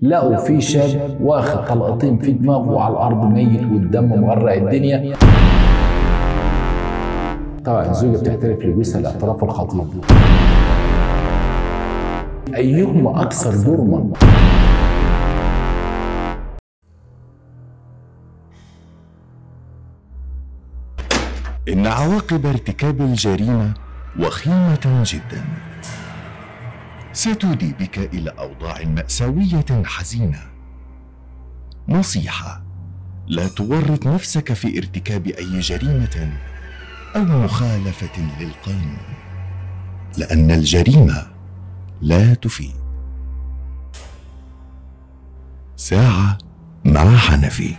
لقوا في شاب واخد طلقتين في دماغه وعلى الارض ميت والدم مغرق الدنيا طبعا الزوجه بتعترف لجوزها الاعتراف الخطير ايهما اكثر جرما إن عواقب ارتكاب الجريمة وخيمة جدا ستودي بك إلى أوضاع مأساوية حزينة نصيحة لا تورط نفسك في ارتكاب أي جريمة أو مخالفة للقانون لأن الجريمة لا تفيد ساعة مع حنفي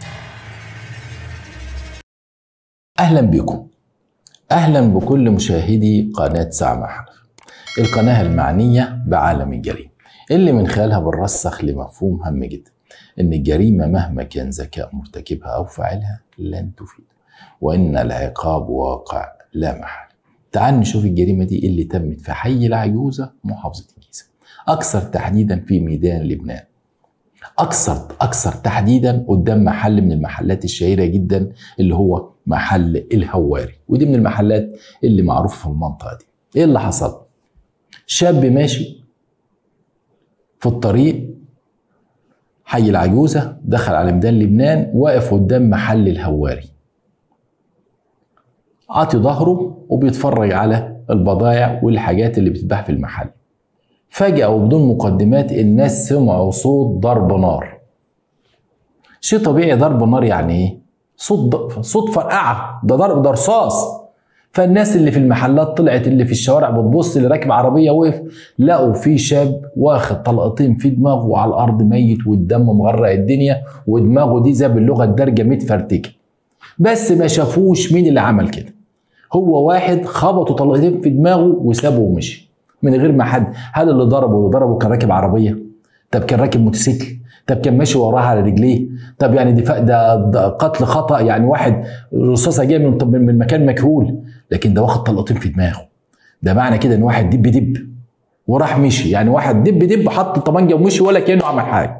اهلا بكم اهلا بكل مشاهدي قناه ساعه مع حنفي القناه المعنيه بعالم الجريمه اللي من خلالها بنرسخ لمفهوم هام جدا ان الجريمه مهما كان ذكاء مرتكبها او فاعلها لن تفيد وان العقاب واقع لا محاله تعال نشوف الجريمه دي اللي تمت في حي العجوزه محافظه الجيزه اكثر تحديدا في ميدان لبنان اكثر اكثر تحديدا قدام محل من المحلات الشهيره جدا اللي هو محل الهواري ودي من المحلات اللي معروفه في المنطقه دي ايه اللي حصل شاب ماشي في الطريق حي العجوزه دخل على ميدان لبنان واقف قدام محل الهواري عاطي ظهره وبيتفرج على البضائع والحاجات اللي بتتباع في المحل فجأة وبدون مقدمات الناس سمعوا صوت ضرب نار شيء طبيعي ضرب نار يعني ايه صوت صوت فرقعة ده ضرب ده رصاص فالناس اللي في المحلات طلعت اللي في الشوارع بتبص اللي راكب عربيه وقف لقوا في شاب واخد طلقتين في دماغه وعلى الارض ميت والدم مغرق الدنيا ودماغه دي زي باللغه الدارجه متفرتكه بس ما شافوش مين اللي عمل كده هو واحد خبطوا طلقتين في دماغه وسابه ومشي من غير ما حد هل اللي ضربه اللي ضربه كان راكب عربيه طب كان راكب موتوسيكل طب كان ماشي وراها على رجليه طب يعني دفاع ده, ده قتل خطا يعني واحد رصاصه جايه من من مكان مجهول لكن ده واخد طلقتين في دماغه ده معنى كده ان واحد دب دب وراح مشي يعني واحد دب دب حط الطبنجه ومشي ولا كانه عمل حاجه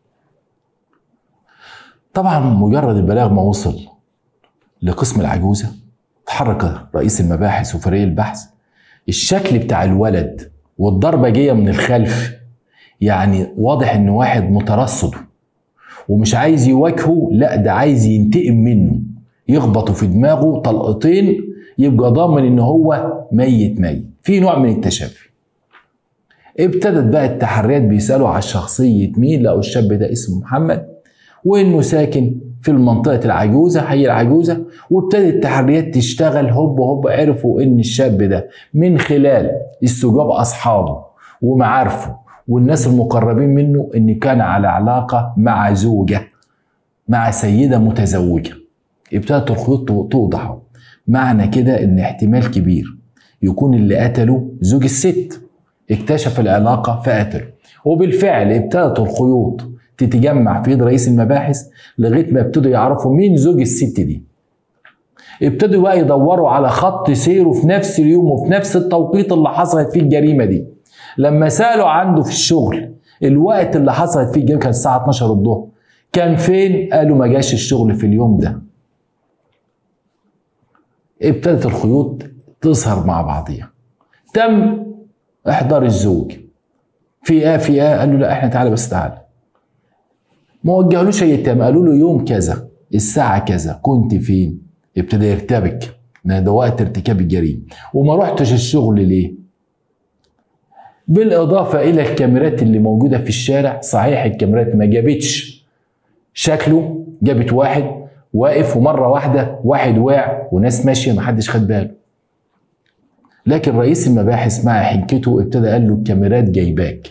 طبعا مجرد البلاغ ما وصل لقسم العجوزه تحرك رئيس المباحث وفريق البحث الشكل بتاع الولد والضربه جايه من الخلف يعني واضح ان واحد مترصد ومش عايز يواجهه لا ده عايز ينتقم منه يخبطه في دماغه طلقتين يبقى ضامن ان هو ميت ميت في نوع من التشافي ابتدت بقى التحريات بيسالوا على شخصيه مين لقوا الشاب ده اسمه محمد وانه ساكن في المنطقة العجوزة حي العجوزة وابتدت التحريات تشتغل هوب هوب عرفوا ان الشاب ده من خلال استجواب اصحابه ومعارفه والناس المقربين منه ان كان على علاقة مع زوجة مع سيدة متزوجة ابتدت الخيوط توضح معنى كده ان احتمال كبير يكون اللي قتله زوج الست اكتشف العلاقة فقتله وبالفعل ابتدت الخيوط تتجمع في ايد رئيس المباحث لغايه ما ابتدوا يعرفوا مين زوج الست دي ابتدوا بقى يدوروا على خط سيره في نفس اليوم وفي نفس التوقيت اللي حصلت فيه الجريمه دي لما سالوا عنده في الشغل الوقت اللي حصلت فيه الجريمه كان الساعه 12 الظهر كان فين قالوا ما جاش الشغل في اليوم ده ابتدت الخيوط تظهر مع بعضيها تم احضار الزوج في ايه في ايه قالوا لا احنا تعالى بس تعالى ما وجهلوش اي اتهام قالوا له يوم كذا الساعه كذا كنت فين ابتدى يرتبك ان ده وقت ارتكاب الجريمه وما رحتش الشغل ليه بالاضافه الى الكاميرات اللي موجوده في الشارع صحيح الكاميرات ما جابتش شكله جابت واحد واقف ومره واحده واحد واقع وناس ماشيه ما حدش خد باله لكن رئيس المباحث مع حنكته ابتدى قال له الكاميرات جايباك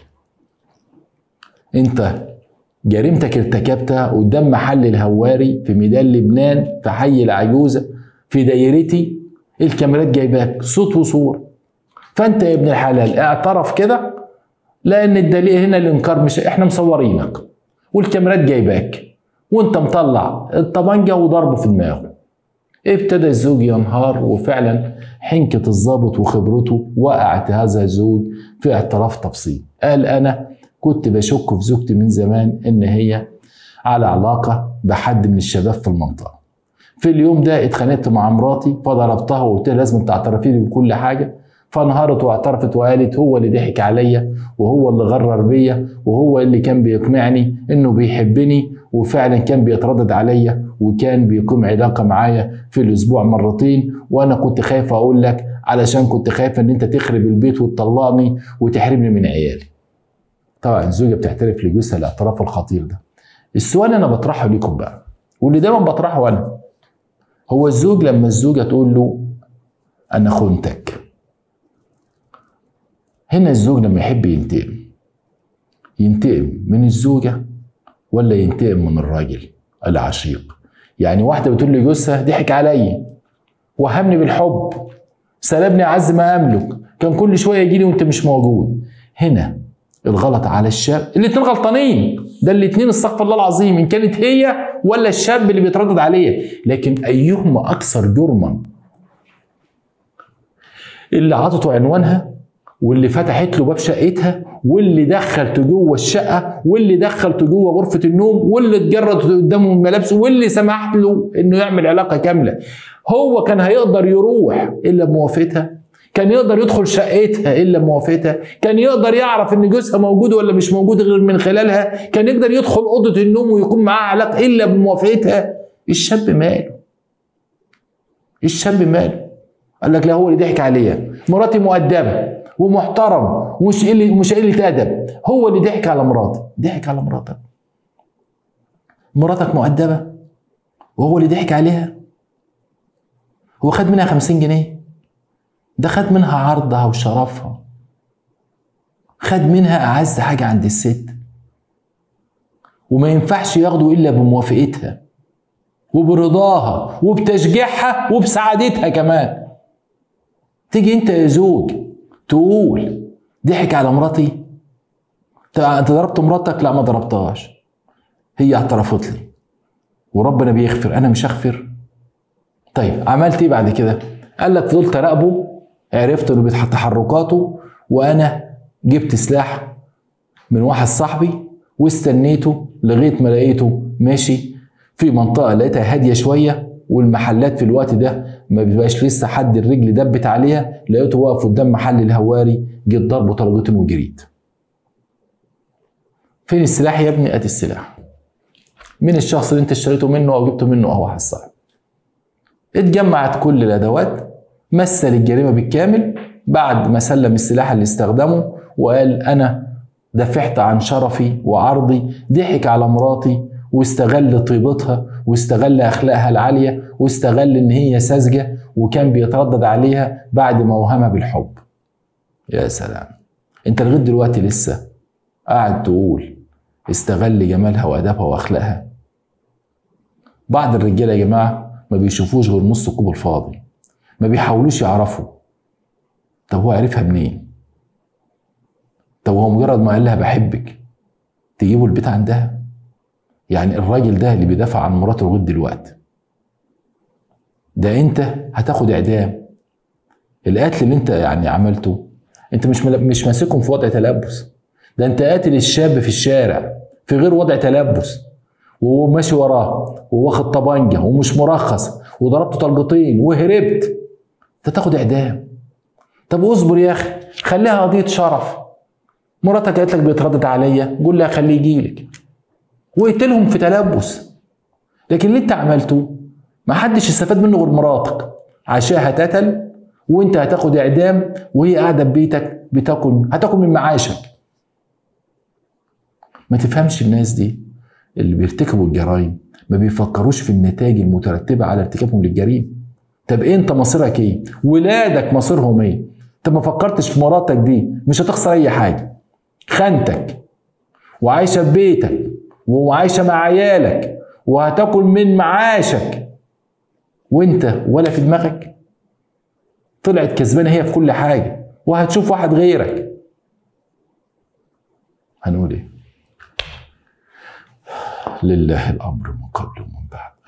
انت جريمتك ارتكبتها قدام محل الهواري في ميدان لبنان في حي العجوزة في دايرتي الكاميرات جايباك صوت وصور فانت يا ابن الحلال اعترف كده لان الدليل هنا الانكار مش احنا مصورينك والكاميرات جايباك وانت مطلع الطبنجة وضربه في دماغه ابتدى الزوج ينهار وفعلا حنكة الضابط وخبرته وقعت هذا الزوج في اعتراف تفصيل قال انا كنت بشك في زوجتي من زمان ان هي على علاقه بحد من الشباب في المنطقه في اليوم ده اتخانقت مع مراتي فضربتها وقلت لها لازم تعترفي لي بكل حاجه فانهارت واعترفت وقالت هو اللي ضحك عليا وهو اللي غرر بيا وهو اللي كان بيقنعني انه بيحبني وفعلا كان بيتردد عليا وكان بيقيم علاقه معايا في الاسبوع مرتين وانا كنت خايف اقول لك علشان كنت خايف ان انت تخرب البيت وتطلقني وتحرمني من عيالي. طبعا الزوجه بتعترف لجوزها الاعتراف الخطير ده. السؤال انا بطرحه ليكم بقى واللي دايما بطرحه انا هو الزوج لما الزوجه تقول له انا خنتك هنا الزوج لما يحب ينتقم ينتقم من الزوجة ولا ينتقم من الراجل العشيق يعني واحدة بتقول لجوزها ضحك عليا وهمني بالحب سلبني أعز ما أملك كان كل شوية يجي لي وأنت مش موجود هنا الغلط على الشاب الاتنين غلطانين ده الاتنين استغفر الله العظيم ان كانت هي ولا الشاب اللي بيتردد عليها لكن ايهما اكثر جرما اللي عطته عنوانها واللي فتحت له باب شقتها واللي دخلته جوه الشقه واللي دخلته جوه غرفه النوم واللي اتجرد قدامه من ملابسه واللي سمحت له انه يعمل علاقه كامله هو كان هيقدر يروح الا بموافقتها كان يقدر يدخل شقتها الا بموافقتها كان يقدر يعرف ان جوزها موجود ولا مش موجود غير من خلالها كان يقدر يدخل اوضه النوم ويكون معاه علاقه الا بموافقتها الشاب ماله الشاب ماله قال لك لا هو اللي ضحك عليا مراتي مؤدبه ومحترم ومش قله مش قله ادب هو اللي ضحك على مراتي ضحك على مراتك مراتك مؤدبه وهو اللي ضحك عليها هو خد منها خمسين جنيه ده خد منها عرضها وشرفها خد منها أعز حاجة عند الست وما ينفعش ياخده إلا بموافقتها وبرضاها وبتشجيعها وبسعادتها كمان تيجي انت يا زوج تقول ضحك على مراتي طب انت ضربت مراتك لا ما ضربتهاش هي اعترفت لي وربنا بيغفر انا مش هغفر طيب عملت ايه بعد كده قال لك فضلت اراقبه عرفت انه بيتحط تحركاته وانا جبت سلاح من واحد صاحبي واستنيته لغايه ما لقيته ماشي في منطقه لقيتها هاديه شويه والمحلات في الوقت ده ما بيبقاش لسه حد الرجل دبت عليها لقيته واقف قدام محل الهواري جيت ضربه طلقتين وجريت فين السلاح يا ابني ادي السلاح مين الشخص اللي انت اشتريته منه او جبته منه او واحد صاحب اتجمعت كل الادوات مثل الجريمه بالكامل بعد ما سلم السلاح اللي استخدمه وقال انا دافعت عن شرفي وعرضي ضحك على مراتي واستغل طيبتها واستغل اخلاقها العاليه واستغل ان هي ساذجه وكان بيتردد عليها بعد ما وهمها بالحب يا سلام انت لغايه دلوقتي لسه قاعد تقول استغل جمالها وادابها واخلاقها بعض الرجاله يا جماعه ما بيشوفوش غير نص الكوب الفاضي ما بيحاولوش يعرفوا طب هو عرفها منين طب هو مجرد ما قال لها بحبك تجيبوا البيت عندها يعني الراجل ده اللي بيدافع عن مراته لغايه دلوقتي ده انت هتاخد اعدام القتل اللي انت يعني عملته انت مش مل... مش ماسكهم في وضع تلبس ده انت قاتل الشاب في الشارع في غير وضع تلبس وهو ماشي وراه وواخد طبنجه ومش مرخص وضربته طلقتين وهربت انت تاخد اعدام طب اصبر يا اخي خليها قضيه شرف مراتك قالت لك بيتردد عليا قول لها خليه يجيلك واقتلهم في تلبس لكن اللي انت عملته ما حدش استفاد منه غير مراتك عشاها تتل وانت هتاخد اعدام وهي قاعده في بيتك بتاكل هتاكل من معاشك ما تفهمش الناس دي اللي بيرتكبوا الجرائم ما بيفكروش في النتائج المترتبه على ارتكابهم للجريمه طب انت مصيرك ايه ولادك مصيرهم ايه انت ما فكرتش في مراتك دي مش هتخسر اي حاجه خانتك وعايشه في بيتك وعايشه مع عيالك وهتاكل من معاشك وانت ولا في دماغك طلعت كسبانه هي في كل حاجه وهتشوف واحد غيرك هنقول ايه لله الامر من قبل ومن بعد